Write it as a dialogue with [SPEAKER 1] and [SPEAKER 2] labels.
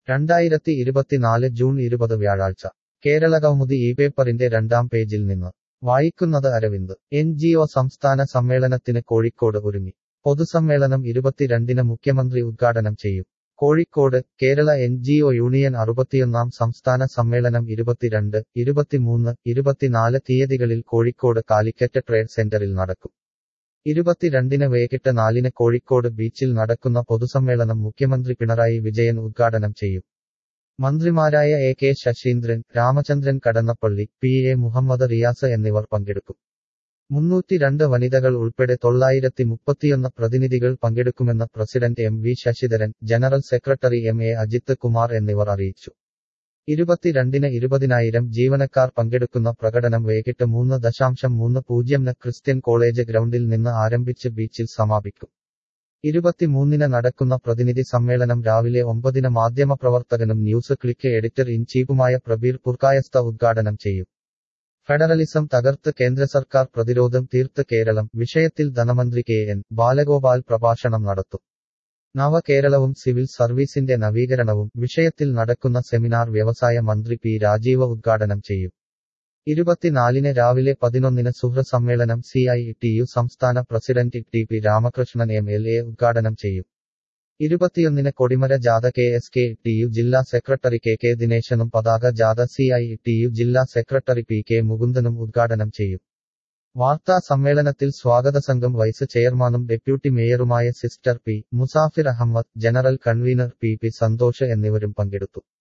[SPEAKER 1] രണ്ടായിരത്തി ഇരുപത്തിനാല് ജൂൺ ഇരുപത് വ്യാഴാഴ്ച കേരള കൗമുദി ഈ പേപ്പറിന്റെ രണ്ടാം പേജിൽ നിന്ന് വായിക്കുന്നത് അരവിന്ദ് എൻ ജി ഒ സംസ്ഥാന സമ്മേളനത്തിന് കോഴിക്കോട് ഒരുങ്ങി പൊതുസമ്മേളനം ഇരുപത്തിരണ്ടിന് മുഖ്യമന്ത്രി ഉദ്ഘാടനം ചെയ്യും Kozhikode Kerala N G O union അറുപത്തിയൊന്നാം സംസ്ഥാന സമ്മേളനം ഇരുപത്തിരണ്ട് ഇരുപത്തിമൂന്ന് ഇരുപത്തിനാല് തീയതികളിൽ കോഴിക്കോട് കാലിക്കറ്റ് ട്രേഡ് സെന്ററിൽ നടക്കും ഇരുപത്തിരണ്ടിന് വൈകിട്ട് നാലിന് കോഴിക്കോട് ബീച്ചിൽ നടക്കുന്ന പൊതുസമ്മേളനം മുഖ്യമന്ത്രി പിണറായി വിജയൻ ഉദ്ഘാടനം ചെയ്യും മന്ത്രിമാരായ A K Saseendran Ramachandran Kadannappalli P A Muhammad Riyas എന്നിവർ പങ്കെടുക്കും മുന്നൂറ്റിരണ്ട് വനിതകൾ ഉൾപ്പെടെ തൊള്ളായിരത്തി മുപ്പത്തിയൊന്ന് പ്രതിനിധികൾ പങ്കെടുക്കുമെന്ന് president M V Sasidharan general secretary M A Ajith Kumar എന്നിവർ അറിയിച്ചു ഇരുപത്തിരണ്ടിന് ഇരുപതിനായിരം ജീവനക്കാർ പങ്കെടുക്കുന്ന പ്രകടനം വൈകിട്ട് മൂന്ന് ദശാംശം മൂന്ന് പൂജ്യംന് ക്രിസ്ത്യൻ കോളേജ് ഗ്രൗണ്ടിൽ നിന്ന് ആരംഭിച്ച് ബീച്ചിൽ സമാപിക്കും ഇരുപത്തിമൂന്നിന് നടക്കുന്ന പ്രതിനിധി സമ്മേളനം രാവിലെ ഒമ്പതിന് മാധ്യമപ്രവർത്തകനും ന്യൂസ് ക്ലിക്ക് എഡിറ്റർ ഇൻ ചീഫുമായ പ്രബീർ പുർക്കായസ്ത ഉദ്ഘാടനം ചെയ്യും ഫെഡറലിസം തകർത്ത് കേന്ദ്ര സർക്കാർ പ്രതിരോധം തീർത്ത് കേരളം വിഷയത്തിൽ ധനമന്ത്രി കെ എൻ ബാലഗോപാൽ പ്രഭാഷണം നടത്തും നവകേരളവും സിവിൽ സർവീസിന്റെ നവീകരണവും വിഷയത്തിൽ നടക്കുന്ന സെമിനാർ വ്യവസായ മന്ത്രി പി രാജീവ ഉദ്ഘാടനം ചെയ്യും ഇരുപത്തിനാലിന് രാവിലെ പതിനൊന്നിന് സുഹൃ സമ്മേളനം സി ഐ ടി യു സംസ്ഥാന president T P Ramakrishnan M L A ഉദ്ഘാടനം ചെയ്യും ഇരുപത്തിയൊന്നിന് കൊടിമര ജാഥ K S K T U ജില്ലാ സെക്രട്ടറി കെ കെ ദിനേശനും പതാക ജാഥ സി ഐ ടി യു ജില്ലാ സെക്രട്ടറി പി കെ മുകുന്ദനും ഉദ്ഘാടനം ചെയ്യും വാർത്താ സമ്മേളനത്തിൽ സ്വാഗത സംഘം വൈസ് ചെയർമാനും ഡെപ്യൂട്ടി മേയറുമായ sister P Musafir Ahammad general convener P P Santhosh എന്നിവരും പങ്കെടുത്തു